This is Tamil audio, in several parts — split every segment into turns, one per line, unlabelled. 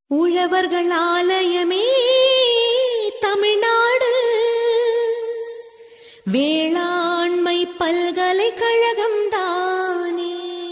உழவர்கள் ஆலயமே தமிழ்நாடு வேளாண்மை பல்கலைக்கழகம் தானே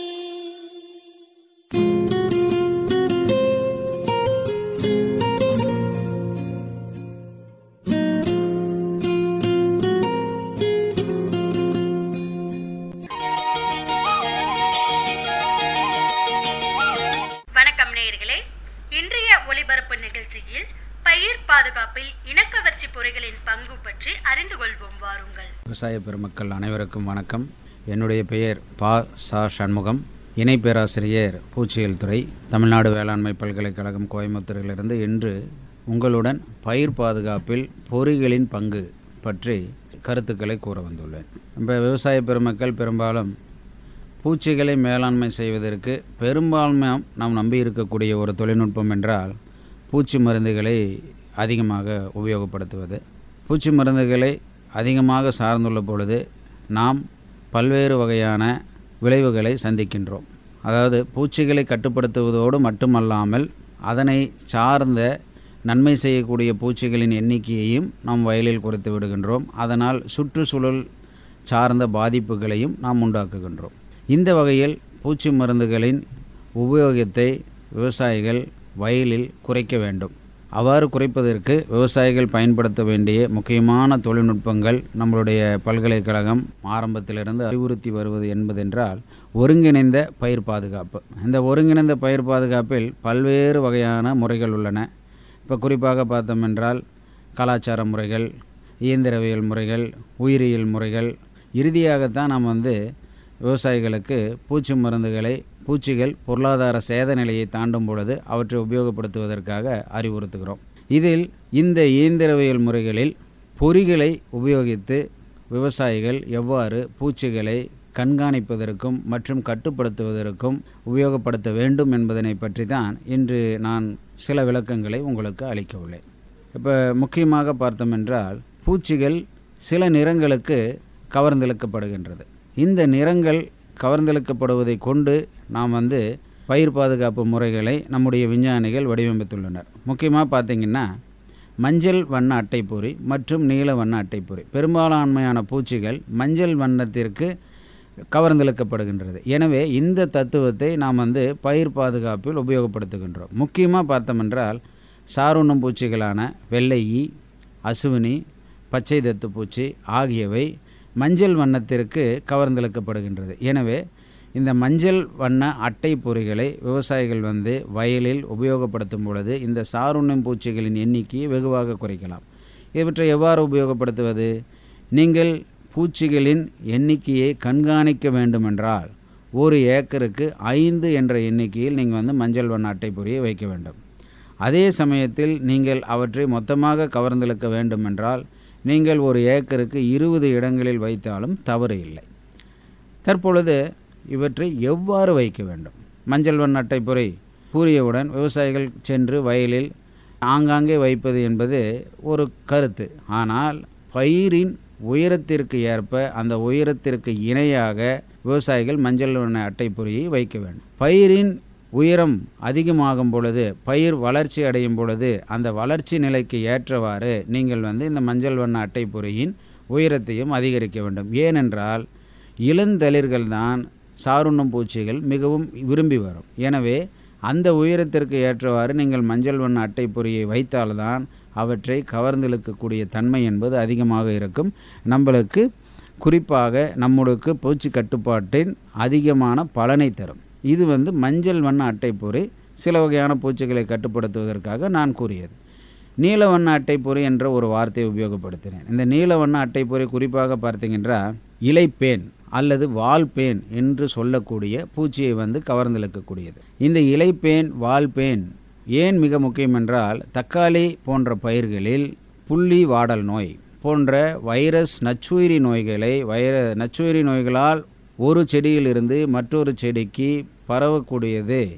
வணக்கம் நேயர்களே இன்றைய ஒளிபரப்பு நிகழ்ச்சியில் பயிர் பாதுகாப்பில் இனக்கவர்ச்சி பொறிகளின் பங்கு பற்றி அறிந்து கொள்வோம் வாருங்கள்
விவசாய பெருமக்கள் அனைவருக்கும் வணக்கம் என்னுடைய பெயர் பா சா சண்முகம் இணை பேராசிரியர் பூச்சியியல் துறை தமிழ்நாடு வேளாண்மை பல்கலைக்கழகம் கோயம்புத்தூரிலிருந்து இன்று உங்களுடன் பயிர் பாதுகாப்பில் பொறிகளின் பங்கு பற்றி கருத்துக்களை கூற வந்துள்ளேன் இப்போ விவசாய பெருமக்கள் பெரும்பாலும் பூச்சிகளை மேலாண்மை செய்வதற்கு பெரும்பான்மை நாம் நம்பி இருக்கக்கூடிய ஒரு தொழில்நுட்பம் என்றால் பூச்சி மருந்துகளை அதிகமாக உபயோகப்படுத்துவது பூச்சி மருந்துகளை அதிகமாக சார்ந்துள்ள பொழுது நாம் பல்வேறு வகையான விளைவுகளை சந்திக்கின்றோம் அதாவது பூச்சிகளை கட்டுப்படுத்துவதோடு மட்டுமல்லாமல் அதனை சார்ந்த நன்மை செய்யக்கூடிய பூச்சிகளின் எண்ணிக்கையையும் நாம் வயலில் குறைத்து விடுகின்றோம் அதனால் சுற்றுச்சூழல் சார்ந்த பாதிப்புகளையும் நாம் உண்டாக்குகின்றோம் இந்த வகையில் பூச்சி மருந்துகளின் உபயோகத்தை விவசாயிகள் வயலில் குறைக்க வேண்டும் அவ்வாறு குறைப்பதற்கு விவசாயிகள் பயன்படுத்த வேண்டிய முக்கியமான தொழில்நுட்பங்கள் நம்மளுடைய பல்கலைக்கழகம் ஆரம்பத்திலிருந்து அறிவுறுத்தி வருவது என்பதென்றால் ஒருங்கிணைந்த பயிர் பாதுகாப்பு இந்த ஒருங்கிணைந்த பயிர் பாதுகாப்பில் பல்வேறு வகையான முறைகள் உள்ளன இப்போ குறிப்பாக பார்த்தோம் என்றால் கலாச்சார முறைகள் இயந்திரவியல் முறைகள் உயிரியல் முறைகள் இறுதியாகத்தான் நாம் வந்து விவசாயிகளுக்கு பூச்சி மருந்துகளை பூச்சிகள் பொருளாதார சேத நிலையை தாண்டும் பொழுது அவற்றை உபயோகப்படுத்துவதற்காக அறிவுறுத்துகிறோம் இதில் இந்த இயந்திரவியல் முறைகளில் பொறிகளை உபயோகித்து விவசாயிகள் எவ்வாறு பூச்சிகளை கண்காணிப்பதற்கும் மற்றும் கட்டுப்படுத்துவதற்கும் உபயோகப்படுத்த வேண்டும் என்பதனை பற்றி தான் இன்று நான் சில விளக்கங்களை உங்களுக்கு அளிக்க உள்ளேன் இப்போ முக்கியமாக பார்த்தோம் என்றால் பூச்சிகள் சில நிறங்களுக்கு கவர்ந்தெழுக்கப்படுகின்றது இந்த நிறங்கள் கவர்ந்தெழுக்கப்படுவதை கொண்டு நாம் வந்து பயிர் பாதுகாப்பு முறைகளை நம்முடைய விஞ்ஞானிகள் வடிவமைத்துள்ளனர் முக்கியமாக பார்த்திங்கன்னா மஞ்சள் வண்ண அட்டைப்பொறி மற்றும் நீல வண்ண அட்டைப்பொறி பெரும்பாலான்மையான பூச்சிகள் மஞ்சள் வண்ணத்திற்கு கவர்ந்தெழுக்கப்படுகின்றது எனவே இந்த தத்துவத்தை நாம் வந்து பயிர் பாதுகாப்பில் உபயோகப்படுத்துகின்றோம் முக்கியமாக பார்த்தோமென்றால் சாருண்ணும் பூச்சிகளான வெள்ளை ஈ அசுவினி பச்சை தத்து பூச்சி ஆகியவை மஞ்சள் வண்ணத்திற்கு கவர்ந்தெழுக்கப்படுகின்றது எனவே இந்த மஞ்சள் வண்ண அட்டை பொறிகளை விவசாயிகள் வந்து வயலில் உபயோகப்படுத்தும் பொழுது இந்த சாருண்ணும் பூச்சிகளின் எண்ணிக்கையை வெகுவாக குறைக்கலாம் இவற்றை எவ்வாறு உபயோகப்படுத்துவது நீங்கள் பூச்சிகளின் எண்ணிக்கையை கண்காணிக்க வேண்டுமென்றால் ஒரு ஏக்கருக்கு ஐந்து என்ற எண்ணிக்கையில் நீங்கள் வந்து மஞ்சள் வண்ண அட்டை பொறியை வைக்க வேண்டும் அதே சமயத்தில் நீங்கள் அவற்றை மொத்தமாக கவர்ந்தெழுக்க வேண்டுமென்றால் நீங்கள் ஒரு ஏக்கருக்கு இருபது இடங்களில் வைத்தாலும் தவறு இல்லை தற்பொழுது இவற்றை எவ்வாறு வைக்க வேண்டும் மஞ்சள் வண்ண அட்டைப்புரை கூறியவுடன் விவசாயிகள் சென்று வயலில் ஆங்காங்கே வைப்பது என்பது ஒரு கருத்து ஆனால் பயிரின் உயரத்திற்கு ஏற்ப அந்த உயரத்திற்கு இணையாக விவசாயிகள் மஞ்சள் வண்ண அட்டைப்பொறியை வைக்க வேண்டும் பயிரின் உயரம் அதிகமாகும் பொழுது பயிர் வளர்ச்சி அடையும் பொழுது அந்த வளர்ச்சி நிலைக்கு ஏற்றவாறு நீங்கள் வந்து இந்த மஞ்சள் வண்ண அட்டைப்பொறியின் உயரத்தையும் அதிகரிக்க வேண்டும் ஏனென்றால் இளந்தளிர்கள் தான் சாருண்ணும் பூச்சிகள் மிகவும் விரும்பி வரும் எனவே அந்த உயரத்திற்கு ஏற்றவாறு நீங்கள் மஞ்சள் வண்ண அட்டைப்பொறியை வைத்தால்தான் அவற்றை கவர்ந்தெழுக்கக்கூடிய தன்மை என்பது அதிகமாக இருக்கும் நம்மளுக்கு குறிப்பாக நம்மளுக்கு பூச்சி கட்டுப்பாட்டின் அதிகமான பலனை தரும் இது வந்து மஞ்சள் வண்ண அட்டைப்பொறி சில வகையான பூச்சிகளை கட்டுப்படுத்துவதற்காக நான் கூறியது நீல வண்ண அட்டைப்பொறி என்ற ஒரு வார்த்தையை உபயோகப்படுத்தினேன் இந்த நீல வண்ண அட்டைப்பொறி குறிப்பாக பார்த்தீங்கன்னா இலைப்பேன் அல்லது வால்பேன் என்று சொல்லக்கூடிய பூச்சியை வந்து கவர்ந்தெழுக்கக்கூடியது இந்த இலைப்பேன் வால்பேன் ஏன் மிக முக்கியம் என்றால் தக்காளி போன்ற பயிர்களில் புள்ளி வாடல் நோய் போன்ற வைரஸ் நச்சுயிரி நோய்களை வைர நச்சுயிரி நோய்களால் ஒரு செடியிலிருந்து மற்றொரு செடிக்கு பரவக்கூடியது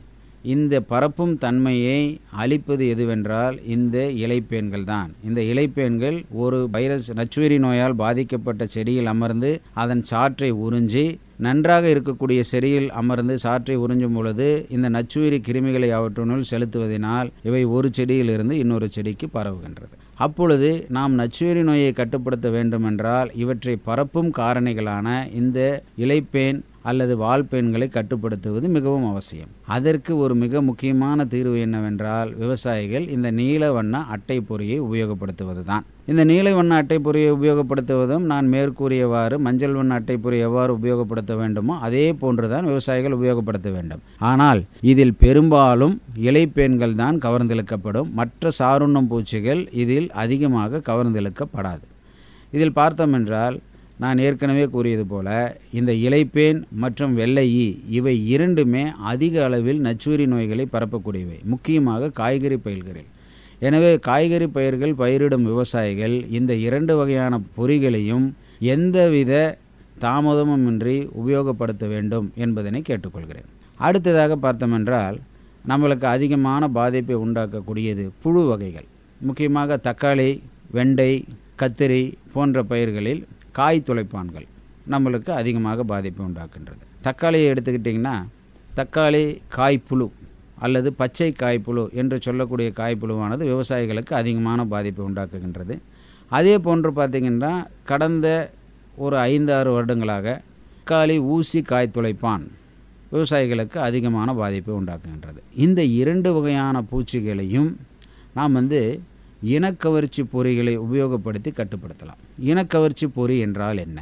இந்த பரப்பும் தன்மையை அளிப்பது எதுவென்றால் இந்த இலைப்பேன்கள் தான் இந்த இலைப்பேன்கள் ஒரு வைரஸ் நச்சுயிரி நோயால் பாதிக்கப்பட்ட செடியில் அமர்ந்து அதன் சாற்றை உறிஞ்சி நன்றாக இருக்கக்கூடிய செடியில் அமர்ந்து சாற்றை உறிஞ்சும் பொழுது இந்த நச்சுயிரி கிருமிகளை அவற்றுனுள் செலுத்துவதனால் இவை ஒரு செடியிலிருந்து இன்னொரு செடிக்கு பரவுகின்றது அப்பொழுது நாம் நச்சுயிரி நோயை கட்டுப்படுத்த வேண்டுமென்றால் இவற்றை பரப்பும் காரணிகளான இந்த இலைப்பேன் அல்லது வால்பேன்களை கட்டுப்படுத்துவது மிகவும் அவசியம் அதற்கு ஒரு மிக முக்கியமான தீர்வு என்னவென்றால் விவசாயிகள் இந்த நீல வண்ண அட்டை பொறியை உபயோகப்படுத்துவது தான் இந்த நீல வண்ண அட்டை பொறியை உபயோகப்படுத்துவதும் நான் மேற்கூறியவாறு மஞ்சள் வண்ண அட்டை பொறி எவ்வாறு உபயோகப்படுத்த வேண்டுமோ அதே போன்றுதான் விவசாயிகள் உபயோகப்படுத்த வேண்டும் ஆனால் இதில் பெரும்பாலும் இலைப்பேன்கள் தான் கவர்ந்தெழுக்கப்படும் மற்ற சாருண்ணும் பூச்சிகள் இதில் அதிகமாக கவர்ந்தெழுக்கப்படாது இதில் பார்த்தோம் என்றால் நான் ஏற்கனவே கூறியது போல இந்த இலைப்பேன் மற்றும் வெள்ளை ஈ இவை இரண்டுமே அதிக அளவில் நச்சுயிரி நோய்களை பரப்பக்கூடியவை முக்கியமாக காய்கறி பயிர்களில் எனவே காய்கறி பயிர்கள் பயிரிடும் விவசாயிகள் இந்த இரண்டு வகையான பொறிகளையும் எந்தவித தாமதமுமின்றி உபயோகப்படுத்த வேண்டும் என்பதனை கேட்டுக்கொள்கிறேன் அடுத்ததாக பார்த்தோமென்றால் நம்மளுக்கு அதிகமான பாதிப்பை உண்டாக்கக்கூடியது புழு வகைகள் முக்கியமாக தக்காளி வெண்டை கத்திரி போன்ற பயிர்களில் காய் துளைப்பான்கள் நம்மளுக்கு அதிகமாக பாதிப்பை உண்டாக்குன்றது தக்காளியை எடுத்துக்கிட்டிங்கன்னா தக்காளி காய்ப்புழு அல்லது பச்சை காய்ப்புழு என்று சொல்லக்கூடிய காய்ப்புழுவானது விவசாயிகளுக்கு அதிகமான பாதிப்பை உண்டாக்குகின்றது அதே போன்று பார்த்திங்கன்னா கடந்த ஒரு ஐந்து ஆறு வருடங்களாக தக்காளி ஊசி காய் துளைப்பான் விவசாயிகளுக்கு அதிகமான பாதிப்பை உண்டாக்குகின்றது இந்த இரண்டு வகையான பூச்சிகளையும் நாம் வந்து இனக்கவர்ச்சி பொறிகளை உபயோகப்படுத்தி கட்டுப்படுத்தலாம் இனக்கவர்ச்சி பொறி என்றால் என்ன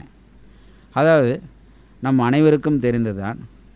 அதாவது நம் அனைவருக்கும் தெரிந்துதான்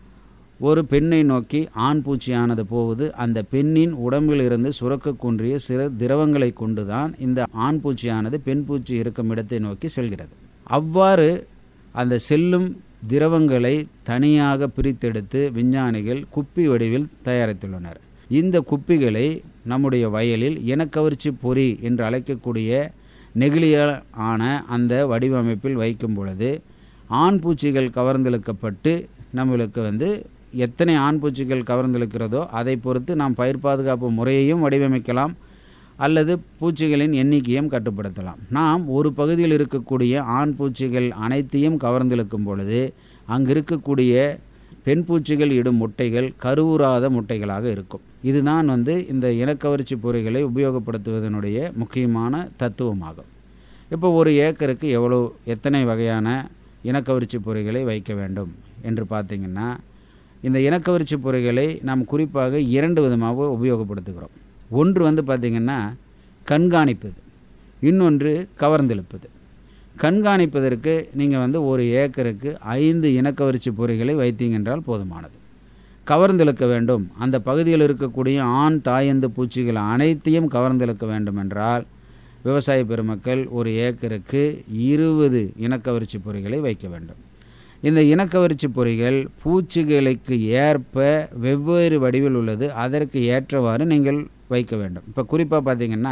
ஒரு பெண்ணை நோக்கி ஆண் பூச்சியானது போவது அந்த பெண்ணின் உடம்பில் இருந்து சுரக்கக்குன்றிய சில திரவங்களை கொண்டுதான் இந்த ஆண் பூச்சியானது பெண் பூச்சி இருக்கும் இடத்தை நோக்கி செல்கிறது அவ்வாறு அந்த செல்லும் திரவங்களை தனியாக பிரித்தெடுத்து விஞ்ஞானிகள் குப்பி வடிவில் தயாரித்துள்ளனர் இந்த குப்பிகளை நம்முடைய வயலில் இனக்கவர்ச்சி பொறி என்று அழைக்கக்கூடிய நெகிழியால் ஆன அந்த வடிவமைப்பில் வைக்கும் பொழுது ஆண் பூச்சிகள் கவர்ந்தெழுக்கப்பட்டு நம்மளுக்கு வந்து எத்தனை ஆண் பூச்சிகள் கவர்ந்தெழுக்கிறதோ அதை பொறுத்து நாம் பயிர் பாதுகாப்பு முறையையும் வடிவமைக்கலாம் அல்லது பூச்சிகளின் எண்ணிக்கையும் கட்டுப்படுத்தலாம் நாம் ஒரு பகுதியில் இருக்கக்கூடிய ஆண் பூச்சிகள் அனைத்தையும் கவர்ந்தெழுக்கும் பொழுது அங்கு இருக்கக்கூடிய பெண் பூச்சிகள் இடும் முட்டைகள் கருவுறாத முட்டைகளாக இருக்கும் இதுதான் வந்து இந்த இனக்கவர்ச்சி பொறிகளை உபயோகப்படுத்துவதனுடைய முக்கியமான தத்துவமாகும் இப்போ ஒரு ஏக்கருக்கு எவ்வளோ எத்தனை வகையான இனக்கவர்ச்சி பொறிகளை வைக்க வேண்டும் என்று பார்த்திங்கன்னா இந்த இனக்கவர்ச்சி பொறிகளை நாம் குறிப்பாக இரண்டு விதமாக உபயோகப்படுத்துகிறோம் ஒன்று வந்து பார்த்திங்கன்னா கண்காணிப்பது இன்னொன்று கவர்ந்தெழுப்பது கண்காணிப்பதற்கு நீங்கள் வந்து ஒரு ஏக்கருக்கு ஐந்து இனக்கவர்ச்சி பொறிகளை வைத்தீங்கன்றால் போதுமானது கவர்ந்தெழுக்க வேண்டும் அந்த பகுதியில் இருக்கக்கூடிய ஆண் தாயந்து பூச்சிகள் அனைத்தையும் கவர்ந்தெழுக்க வேண்டும் என்றால் விவசாய பெருமக்கள் ஒரு ஏக்கருக்கு இருபது இனக்கவர்ச்சி பொறிகளை வைக்க வேண்டும் இந்த இனக்கவர்ச்சி பொறிகள் பூச்சிகளுக்கு ஏற்ப வெவ்வேறு வடிவில் உள்ளது அதற்கு ஏற்றவாறு நீங்கள் வைக்க வேண்டும் இப்போ குறிப்பாக பார்த்திங்கன்னா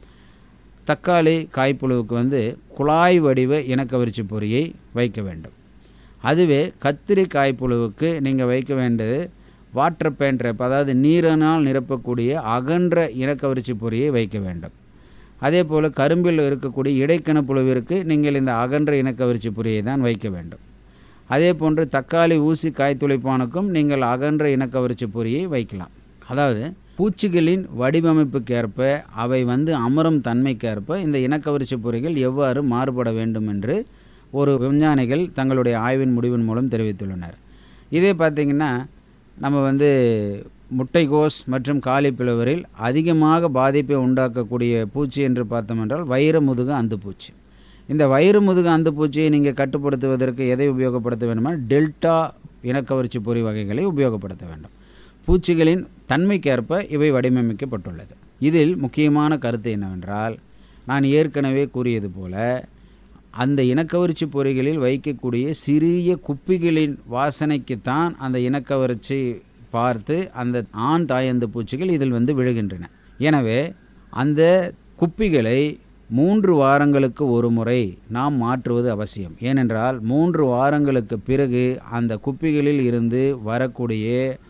தக்காளி காய்ப்புழுவுக்கு வந்து குழாய் வடிவ இனக்கவர்ச்சி பொறியை வைக்க வேண்டும் அதுவே கத்திரி காய்ப்புழுவுக்கு நீங்கள் வைக்க வேண்டியது வாட்டர் பேண்ட்ரப் அதாவது நீரினால் நிரப்பக்கூடிய அகன்ற இனக்கவர்ச்சி பொறியை வைக்க வேண்டும் அதே போல் கரும்பில் இருக்கக்கூடிய இடைக்கண புழுவிற்கு நீங்கள் இந்த அகன்ற இனக்கவர்ச்சி பொறியை தான் வைக்க வேண்டும் அதே போன்று தக்காளி ஊசி காய்த்துளைப்பானுக்கும் நீங்கள் அகன்ற இனக்கவர்ச்சி பொறியை வைக்கலாம் அதாவது பூச்சிகளின் வடிவமைப்புக்கேற்ப அவை வந்து அமரும் தன்மைக்கேற்ப இந்த இனக்கவர்ச்சி பொறிகள் எவ்வாறு மாறுபட வேண்டும் என்று ஒரு விஞ்ஞானிகள் தங்களுடைய ஆய்வின் முடிவின் மூலம் தெரிவித்துள்ளனர் இதே பார்த்திங்கன்னா நம்ம வந்து முட்டைகோஸ் மற்றும் காலிப்பிளவரில் அதிகமாக பாதிப்பை உண்டாக்கக்கூடிய பூச்சி என்று பார்த்தோம் என்றால் வைர முதுகு அந்து பூச்சி இந்த வயிறு முதுகு அந்த பூச்சியை நீங்கள் கட்டுப்படுத்துவதற்கு எதை உபயோகப்படுத்த வேண்டுமா டெல்டா இனக்கவர்ச்சி பொறி வகைகளை உபயோகப்படுத்த வேண்டும் பூச்சிகளின் தன்மைக்கேற்ப இவை வடிவமைக்கப்பட்டுள்ளது இதில் முக்கியமான கருத்து என்னவென்றால் நான் ஏற்கனவே கூறியது போல அந்த இனக்கவர்ச்சி பொறிகளில் வைக்கக்கூடிய சிறிய குப்பிகளின் வாசனைக்குத்தான் அந்த இனக்கவர்ச்சி பார்த்து அந்த ஆண் தாயந்து பூச்சிகள் இதில் வந்து விழுகின்றன எனவே அந்த குப்பிகளை மூன்று வாரங்களுக்கு ஒரு முறை நாம் மாற்றுவது அவசியம் ஏனென்றால் மூன்று வாரங்களுக்கு பிறகு அந்த குப்பிகளில் இருந்து வரக்கூடிய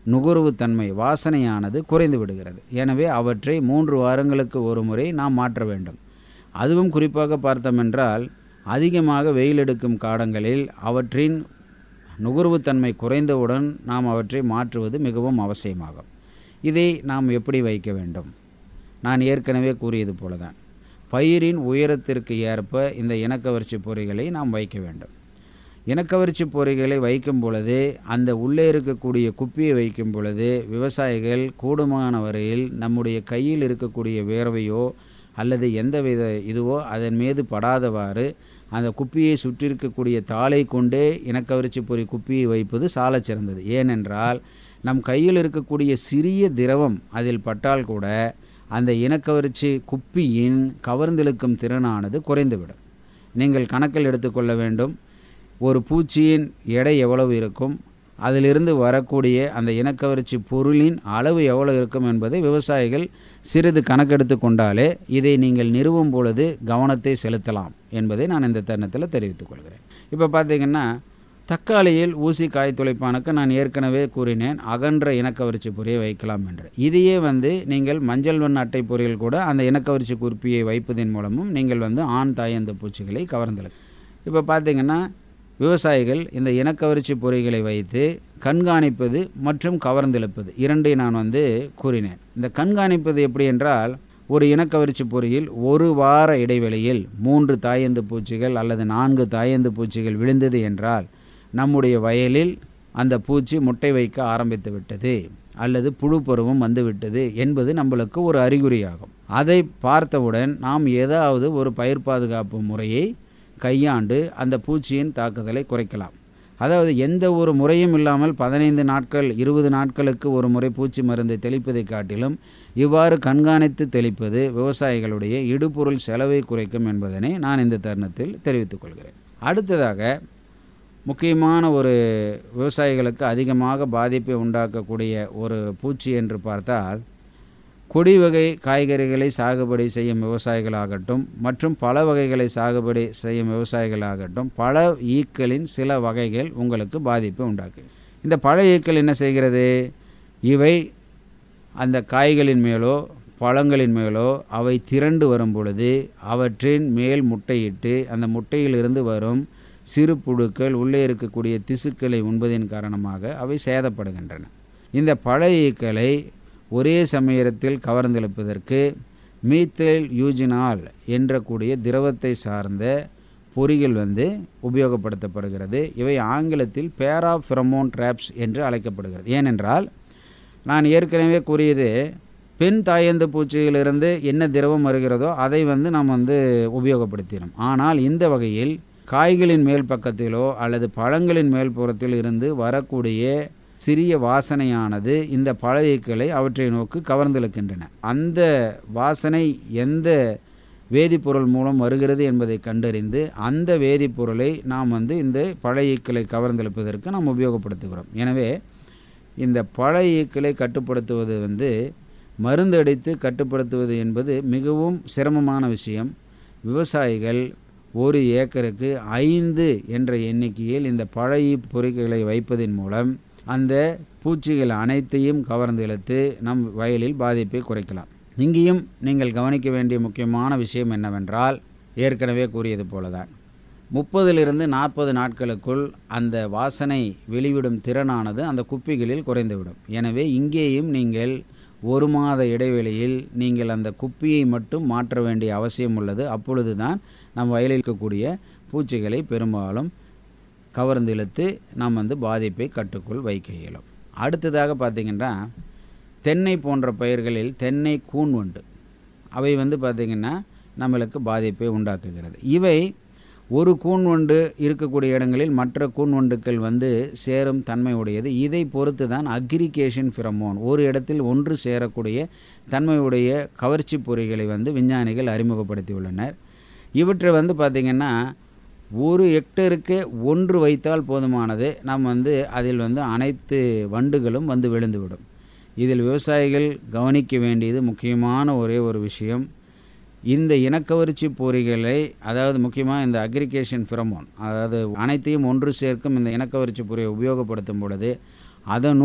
நுகர்வுத்தன்மை வாசனையானது குறைந்து விடுகிறது எனவே அவற்றை மூன்று வாரங்களுக்கு ஒரு முறை நாம் மாற்ற வேண்டும் அதுவும் குறிப்பாக பார்த்தோமென்றால் அதிகமாக வெயில் எடுக்கும் காலங்களில் அவற்றின் நுகர்வுத்தன்மை குறைந்தவுடன் நாம் அவற்றை மாற்றுவது மிகவும் அவசியமாகும் இதை நாம் எப்படி வைக்க வேண்டும் நான் ஏற்கனவே கூறியது போல தான் பயிரின் உயரத்திற்கு ஏற்ப இந்த இனக்கவர்ச்சி பொறிகளை நாம் வைக்க வேண்டும் இனக்கவர்ச்சி பொறிகளை வைக்கும் பொழுது அந்த உள்ளே இருக்கக்கூடிய குப்பியை வைக்கும் பொழுது விவசாயிகள் கூடுமான வரையில் நம்முடைய கையில் இருக்கக்கூடிய வேர்வையோ அல்லது எந்தவித இதுவோ அதன் மீது படாதவாறு அந்த குப்பியை சுற்றி இருக்கக்கூடிய தாளை கொண்டே இனக்கவர்ச்சி பொறி குப்பியை வைப்பது சாலச் சிறந்தது ஏனென்றால் நம் கையில் இருக்கக்கூடிய சிறிய திரவம் அதில் பட்டால் கூட அந்த இனக்கவர்ச்சி குப்பியின் கவர்ந்திழுக்கும் திறனானது குறைந்துவிடும் நீங்கள் கணக்கில் எடுத்துக்கொள்ள வேண்டும் ஒரு பூச்சியின் எடை எவ்வளவு இருக்கும் அதிலிருந்து வரக்கூடிய அந்த இனக்கவர்ச்சி பொருளின் அளவு எவ்வளவு இருக்கும் என்பதை விவசாயிகள் சிறிது கணக்கெடுத்து கொண்டாலே இதை நீங்கள் நிறுவும் பொழுது கவனத்தை செலுத்தலாம் என்பதை நான் இந்த தருணத்தில் தெரிவித்துக் கொள்கிறேன் இப்போ பார்த்தீங்கன்னா தக்காளியில் ஊசி காய் துளைப்பானுக்கு நான் ஏற்கனவே கூறினேன் அகன்ற இனக்கவர்ச்சி பொறியை வைக்கலாம் என்று இதையே வந்து நீங்கள் மஞ்சள் வண்ண அட்டை பொறியில் கூட அந்த இனக்கவர்ச்சி குறிப்பியை வைப்பதன் மூலமும் நீங்கள் வந்து ஆண் தாயந்த பூச்சிகளை கவர்ந்தெழு இப்போ பார்த்தீங்கன்னா விவசாயிகள் இந்த இனக்கவர்ச்சி பொறிகளை வைத்து கண்காணிப்பது மற்றும் கவர்ந்தெழுப்பது இரண்டை நான் வந்து கூறினேன் இந்த கண்காணிப்பது எப்படி என்றால் ஒரு இனக்கவர்ச்சி பொறியில் ஒரு வார இடைவெளியில் மூன்று தாயந்து பூச்சிகள் அல்லது நான்கு தாயந்து பூச்சிகள் விழுந்தது என்றால் நம்முடைய வயலில் அந்த பூச்சி முட்டை வைக்க ஆரம்பித்து விட்டது அல்லது புழு பருவம் வந்துவிட்டது என்பது நம்மளுக்கு ஒரு அறிகுறியாகும் அதை பார்த்தவுடன் நாம் ஏதாவது ஒரு பயிர் பாதுகாப்பு முறையை கையாண்டு அந்த பூச்சியின் தாக்குதலை குறைக்கலாம் அதாவது எந்த ஒரு முறையும் இல்லாமல் பதினைந்து நாட்கள் இருபது நாட்களுக்கு ஒரு முறை பூச்சி மருந்தை தெளிப்பதை காட்டிலும் இவ்வாறு கண்காணித்து தெளிப்பது விவசாயிகளுடைய இடுபொருள் செலவை குறைக்கும் என்பதனை நான் இந்த தருணத்தில் தெரிவித்துக் கொள்கிறேன் அடுத்ததாக முக்கியமான ஒரு விவசாயிகளுக்கு அதிகமாக பாதிப்பை உண்டாக்கக்கூடிய ஒரு பூச்சி என்று பார்த்தால் கொடி வகை காய்கறிகளை சாகுபடி செய்யும் விவசாயிகளாகட்டும் மற்றும் பல வகைகளை சாகுபடி செய்யும் விவசாயிகளாகட்டும் பல ஈக்களின் சில வகைகள் உங்களுக்கு பாதிப்பை உண்டாக்கும் இந்த பழ ஈக்கள் என்ன செய்கிறது இவை அந்த காய்களின் மேலோ பழங்களின் மேலோ அவை திரண்டு வரும் பொழுது அவற்றின் மேல் முட்டையிட்டு அந்த முட்டையிலிருந்து வரும் சிறு புழுக்கள் உள்ளே இருக்கக்கூடிய திசுக்களை உண்பதின் காரணமாக அவை சேதப்படுகின்றன இந்த பழ ஈக்களை ஒரே சமயத்தில் கவர்ந்தெழுப்பதற்கு மீத்தேல் யூஜினால் என்ற கூடிய திரவத்தை சார்ந்த பொறிகள் வந்து உபயோகப்படுத்தப்படுகிறது இவை ஆங்கிலத்தில் பேராஃபிரமோன் ட்ராப்ஸ் என்று அழைக்கப்படுகிறது ஏனென்றால் நான் ஏற்கனவே கூறியது பெண் தாயந்து பூச்சியிலிருந்து என்ன திரவம் வருகிறதோ அதை வந்து நாம் வந்து உபயோகப்படுத்தினோம் ஆனால் இந்த வகையில் காய்களின் மேல் பக்கத்திலோ அல்லது பழங்களின் மேல் புறத்தில் இருந்து வரக்கூடிய சிறிய வாசனையானது இந்த பழஈக்களை அவற்றை நோக்கி கவர்ந்திழுக்கின்றன அந்த வாசனை எந்த வேதிப்பொருள் மூலம் வருகிறது என்பதை கண்டறிந்து அந்த வேதிப்பொருளை நாம் வந்து இந்த பழ ஈக்களை கவர்ந்தெழுப்பதற்கு நாம் உபயோகப்படுத்துகிறோம் எனவே இந்த பழ ஈக்களை கட்டுப்படுத்துவது வந்து மருந்து அடித்து கட்டுப்படுத்துவது என்பது மிகவும் சிரமமான விஷயம் விவசாயிகள் ஒரு ஏக்கருக்கு ஐந்து என்ற எண்ணிக்கையில் இந்த பழைய பொறிகளை வைப்பதன் மூலம் அந்த பூச்சிகள் அனைத்தையும் கவர்ந்து இழுத்து நம் வயலில் பாதிப்பை குறைக்கலாம் இங்கேயும் நீங்கள் கவனிக்க வேண்டிய முக்கியமான விஷயம் என்னவென்றால் ஏற்கனவே கூறியது போலதான் முப்பதிலிருந்து நாற்பது நாட்களுக்குள் அந்த வாசனை வெளிவிடும் திறனானது அந்த குப்பிகளில் குறைந்துவிடும் எனவே இங்கேயும் நீங்கள் ஒரு மாத இடைவெளியில் நீங்கள் அந்த குப்பியை மட்டும் மாற்ற வேண்டிய அவசியம் உள்ளது அப்பொழுது தான் நம் வயலில் இருக்கக்கூடிய பூச்சிகளை பெரும்பாலும் கவர்ந்து இழுத்து நாம் வந்து பாதிப்பை கட்டுக்குள் வைக்க இயலும் அடுத்ததாக பார்த்திங்கன்னா தென்னை போன்ற பயிர்களில் தென்னை கூன்வண்டு அவை வந்து பார்த்திங்கன்னா நம்மளுக்கு பாதிப்பை உண்டாக்குகிறது இவை ஒரு கூன்வண்டு இருக்கக்கூடிய இடங்களில் மற்ற கூன்வண்டுக்கள் வந்து சேரும் தன்மை உடையது இதை பொறுத்து தான் அக்ரிகேஷன் ஃபிரமோன் ஒரு இடத்தில் ஒன்று சேரக்கூடிய தன்மையுடைய கவர்ச்சி பொறிகளை வந்து விஞ்ஞானிகள் அறிமுகப்படுத்தியுள்ளனர் இவற்றை வந்து பார்த்திங்கன்னா ஒரு ஹெக்டருக்கு ஒன்று வைத்தால் போதுமானது நாம் வந்து அதில் வந்து அனைத்து வண்டுகளும் வந்து விழுந்துவிடும் இதில் விவசாயிகள் கவனிக்க வேண்டியது முக்கியமான ஒரே ஒரு விஷயம் இந்த இனக்கவர்ச்சி பொறிகளை அதாவது முக்கியமாக இந்த அக்ரிகேஷன் ஃபிரமோன் அதாவது அனைத்தையும் ஒன்று சேர்க்கும் இந்த இனக்கவர்ச்சி பொறியை உபயோகப்படுத்தும் பொழுது அதனுள்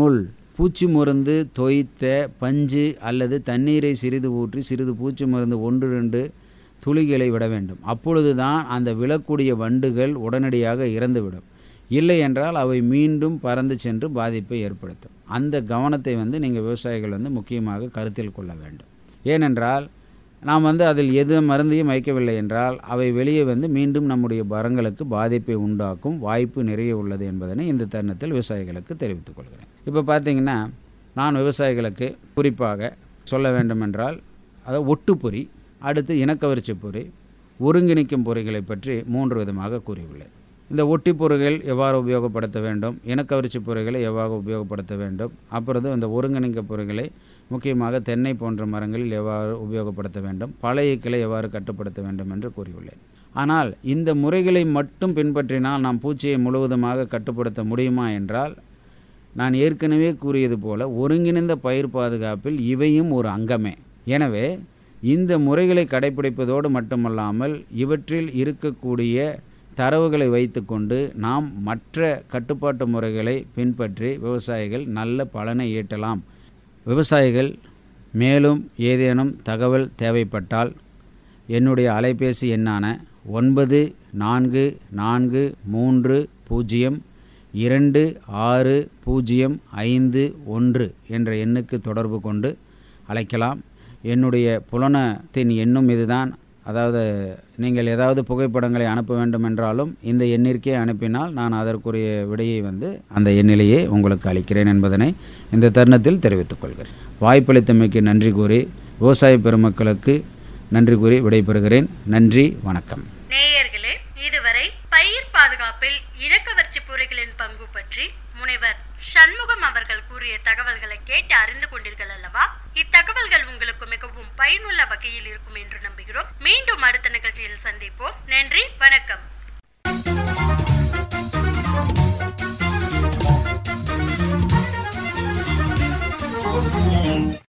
பூச்சி மருந்து தோய்த்த பஞ்சு அல்லது தண்ணீரை சிறிது ஊற்றி சிறிது பூச்சி மருந்து ஒன்று ரெண்டு துளிகளை விட வேண்டும் அப்பொழுது தான் அந்த விழக்கூடிய வண்டுகள் உடனடியாக இறந்துவிடும் இல்லை என்றால் அவை மீண்டும் பறந்து சென்று பாதிப்பை ஏற்படுத்தும் அந்த கவனத்தை வந்து நீங்கள் விவசாயிகள் வந்து முக்கியமாக கருத்தில் கொள்ள வேண்டும் ஏனென்றால் நாம் வந்து அதில் எது மருந்தையும் வைக்கவில்லை என்றால் அவை வெளியே வந்து மீண்டும் நம்முடைய மரங்களுக்கு பாதிப்பை உண்டாக்கும் வாய்ப்பு நிறைய உள்ளது என்பதனை இந்த தருணத்தில் விவசாயிகளுக்கு தெரிவித்துக் கொள்கிறேன் இப்போ பார்த்தீங்கன்னா நான் விவசாயிகளுக்கு குறிப்பாக சொல்ல வேண்டுமென்றால் அதாவது ஒட்டுப்பொறி அடுத்து இனக்கவர்ச்சி பொறி ஒருங்கிணைக்கும் பொறிகளை பற்றி மூன்று விதமாக கூறியுள்ளேன் இந்த ஒட்டி பொறிகள் எவ்வாறு உபயோகப்படுத்த வேண்டும் இனக்கவர்ச்சி பொறிகளை எவ்வாறு உபயோகப்படுத்த வேண்டும் அப்புறம் இந்த ஒருங்கிணைக்க பொறிகளை முக்கியமாக தென்னை போன்ற மரங்களில் எவ்வாறு உபயோகப்படுத்த வேண்டும் பழைய கிளை எவ்வாறு கட்டுப்படுத்த வேண்டும் என்று கூறியுள்ளேன் ஆனால் இந்த முறைகளை மட்டும் பின்பற்றினால் நாம் பூச்சியை முழுவதுமாக கட்டுப்படுத்த முடியுமா என்றால் நான் ஏற்கனவே கூறியது போல ஒருங்கிணைந்த பயிர் பாதுகாப்பில் இவையும் ஒரு அங்கமே எனவே இந்த முறைகளை கடைபிடிப்பதோடு மட்டுமல்லாமல் இவற்றில் இருக்கக்கூடிய தரவுகளை வைத்துக்கொண்டு நாம் மற்ற கட்டுப்பாட்டு முறைகளை பின்பற்றி விவசாயிகள் நல்ல பலனை ஈட்டலாம் விவசாயிகள் மேலும் ஏதேனும் தகவல் தேவைப்பட்டால் என்னுடைய அலைபேசி எண்ணான ஒன்பது நான்கு நான்கு மூன்று பூஜ்ஜியம் இரண்டு ஆறு பூஜ்ஜியம் ஐந்து ஒன்று என்ற எண்ணுக்கு தொடர்பு கொண்டு அழைக்கலாம் என்னுடைய புலனத்தின் எண்ணும் இதுதான் அதாவது நீங்கள் ஏதாவது புகைப்படங்களை அனுப்ப வேண்டும் என்றாலும் இந்த எண்ணிற்கே அனுப்பினால் நான் அதற்குரிய விடையை வந்து அந்த எண்ணிலேயே உங்களுக்கு அளிக்கிறேன் என்பதனை இந்த தருணத்தில் தெரிவித்துக் கொள்கிறேன் வாய்ப்பளித்தமைக்கு நன்றி கூறி விவசாய பெருமக்களுக்கு நன்றி கூறி விடைபெறுகிறேன் நன்றி வணக்கம்
நேயர்களே இதுவரை பயிர் பாதுகாப்பில் இனக்கவர்ச்சி பொறிகளின் பங்கு பற்றி முனைவர் சண்முகம் அவர்கள் கூறிய தகவல்களை கேட்டு அறிந்து கொண்டீர்கள் அல்லவா இத்தகவல்கள் உங்களுக்கு மிகவும் பயனுள்ள வகையில் இருக்கும் என்று நம்புகிறோம் மீண்டும் அடுத்த நிகழ்ச்சியில் சந்திப்போம் நன்றி வணக்கம்